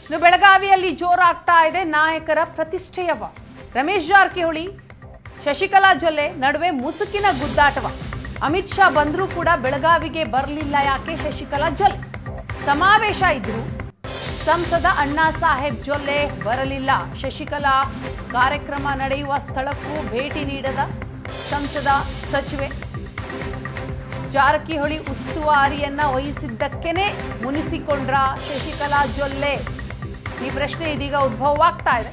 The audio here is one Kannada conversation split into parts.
ಇನ್ನು ಬೆಳಗಾವಿಯಲ್ಲಿ ಜೋರಾಗ್ತಾ ಇದೆ ನಾಯಕರ ಪ್ರತಿಷ್ಠೆಯವ ರಮೇಶ್ ಜಾರಕಿಹೊಳಿ ಶಶಿಕಲಾ ಜೊಲ್ಲೆ ನಡುವೆ ಮುಸುಕಿನ ಗುದ್ದಾಟವ ಅಮಿತ್ ಶಾ ಬಂದರೂ ಕೂಡ ಬೆಳಗಾವಿಗೆ ಬರಲಿಲ್ಲ ಯಾಕೆ ಶಶಿಕಲಾ ಜೊಲ್ಲೆ ಸಮಾವೇಶ ಇದ್ರು ಸಂಸದ ಅಣ್ಣಾ ಸಾಹೇಬ್ ಜೊಲ್ಲೆ ಬರಲಿಲ್ಲ ಶಶಿಕಲಾ ಕಾರ್ಯಕ್ರಮ ನಡೆಯುವ ಸ್ಥಳಕ್ಕೂ ಭೇಟಿ ನೀಡದ ಸಂಸದ ಸಚಿವೆ ಜಾರಕಿಹೊಳಿ ಉಸ್ತುವಾರಿಯನ್ನ ವಹಿಸಿದ್ದಕ್ಕೇನೆ ಮುನಿಸಿಕೊಂಡ್ರ ಶಶಿಕಲಾ ಜೊಲ್ಲೆ ಈ ಪ್ರಶ್ನೆ ಇದೀಗ ಉದ್ಭವವಾಗ್ತಾ ಇದೆ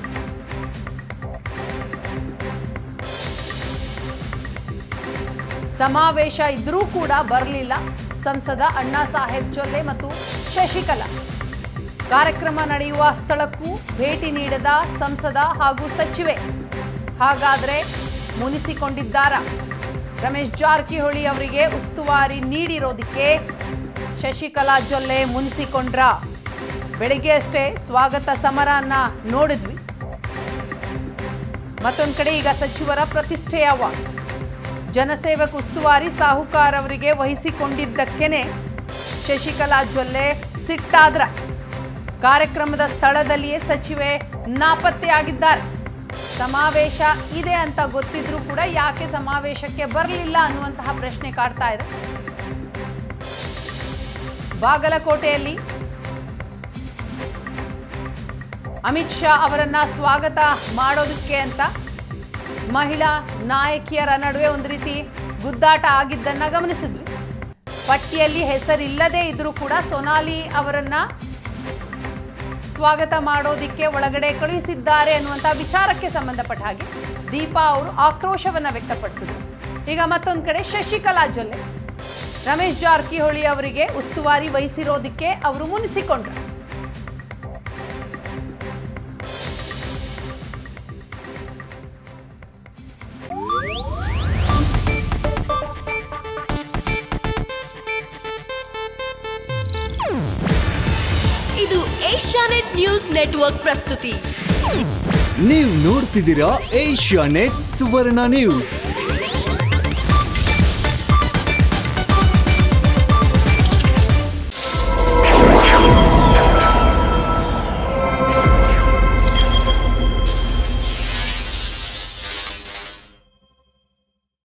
ಸಮಾವೇಶ ಇದ್ರೂ ಕೂಡ ಬರಲಿಲ್ಲ ಸಂಸದ ಅಣ್ಣಾ ಸಾಹೇಬ್ ಜೊಲ್ಲೆ ಮತ್ತು ಶಶಿಕಲಾ ಕಾರ್ಯಕ್ರಮ ನಡೆಯುವ ಸ್ಥಳಕ್ಕೂ ಭೇಟಿ ನೀಡದ ಸಂಸದ ಹಾಗೂ ಸಚಿವೆ ಹಾಗಾದ್ರೆ ಮುನಿಸಿಕೊಂಡಿದ್ದಾರಾ ರಮೇಶ್ ಜಾರಕಿಹೊಳಿ ಅವರಿಗೆ ಉಸ್ತುವಾರಿ ನೀಡಿರೋದಕ್ಕೆ ಶಶಿಕಲಾ ಜೊಲ್ಲೆ ಮುನಿಸಿಕೊಂಡ್ರ ಬೆಳಿಗ್ಗೆ ಅಷ್ಟೇ ಸ್ವಾಗತ ಸಮರನ್ನ ನೋಡಿದ್ವಿ ಮತ್ತೊಂದು ಕಡೆ ಈಗ ಸಚಿವರ ಪ್ರತಿಷ್ಠೆಯವ ಜನಸೇವಕ ಉಸ್ತುವಾರಿ ಸಾಹುಕಾರ್ ಅವರಿಗೆ ವಹಿಸಿಕೊಂಡಿದ್ದಕ್ಕೇನೆ ಶಶಿಕಲಾ ಜೊಲ್ಲೆ ಸಿಟ್ಟಾದ್ರ ಕಾರ್ಯಕ್ರಮದ ಸ್ಥಳದಲ್ಲಿಯೇ ಸಚಿವೆ ನಾಪತ್ತೆಯಾಗಿದ್ದಾರೆ ಸಮಾವೇಶ ಇದೆ ಅಂತ ಗೊತ್ತಿದ್ರೂ ಕೂಡ ಯಾಕೆ ಸಮಾವೇಶಕ್ಕೆ ಬರಲಿಲ್ಲ ಅನ್ನುವಂತಹ ಪ್ರಶ್ನೆ ಕಾಡ್ತಾ ಇದೆ ಬಾಗಲಕೋಟೆಯಲ್ಲಿ ಅಮಿತ್ ಶಾ ಅವರನ್ನ ಸ್ವಾಗತ ಮಾಡೋದಕ್ಕೆ ಅಂತ ಮಹಿಳಾ ನಾಯಕಿಯರ ನಡುವೆ ಒಂದು ರೀತಿ ಗುದ್ದಾಟ ಆಗಿದ್ದನ್ನ ಗಮನಿಸಿದ್ವಿ ಪಟ್ಟಿಯಲ್ಲಿ ಹೆಸರಿಲ್ಲದೆ ಇದ್ರೂ ಕೂಡ ಸೊನಾಲಿ ಅವರನ್ನ ಸ್ವಾಗತ ಮಾಡೋದಿಕ್ಕೆ ಒಳಗಡೆ ಕಳುಹಿಸಿದ್ದಾರೆ ಅನ್ನುವಂಥ ವಿಚಾರಕ್ಕೆ ಸಂಬಂಧಪಟ್ಟ ಹಾಗೆ ದೀಪಾ ಅವರು ಆಕ್ರೋಶವನ್ನ ವ್ಯಕ್ತಪಡಿಸಿದ್ರು ಈಗ ಮತ್ತೊಂದು ಕಡೆ ಶಶಿಕಲಾ ಜೊಲ್ಲೆ ರಮೇಶ್ ಜಾರಕಿಹೊಳಿ ಅವರಿಗೆ ಉಸ್ತುವಾರಿ ವಹಿಸಿರೋದಕ್ಕೆ ಅವರು ಮುನಿಸಿಕೊಂಡ್ರು ಇದು ಏಷ್ಯಾನೆಟ್ ನ್ಯೂಸ್ ನೆಟ್ವರ್ಕ್ ಪ್ರಸ್ತುತಿ ನೀವು ನೋಡ್ತಿದ್ದೀರಾ ಏಷ್ಯಾ ನೆಟ್ ಸುವರ್ಣ ನ್ಯೂಸ್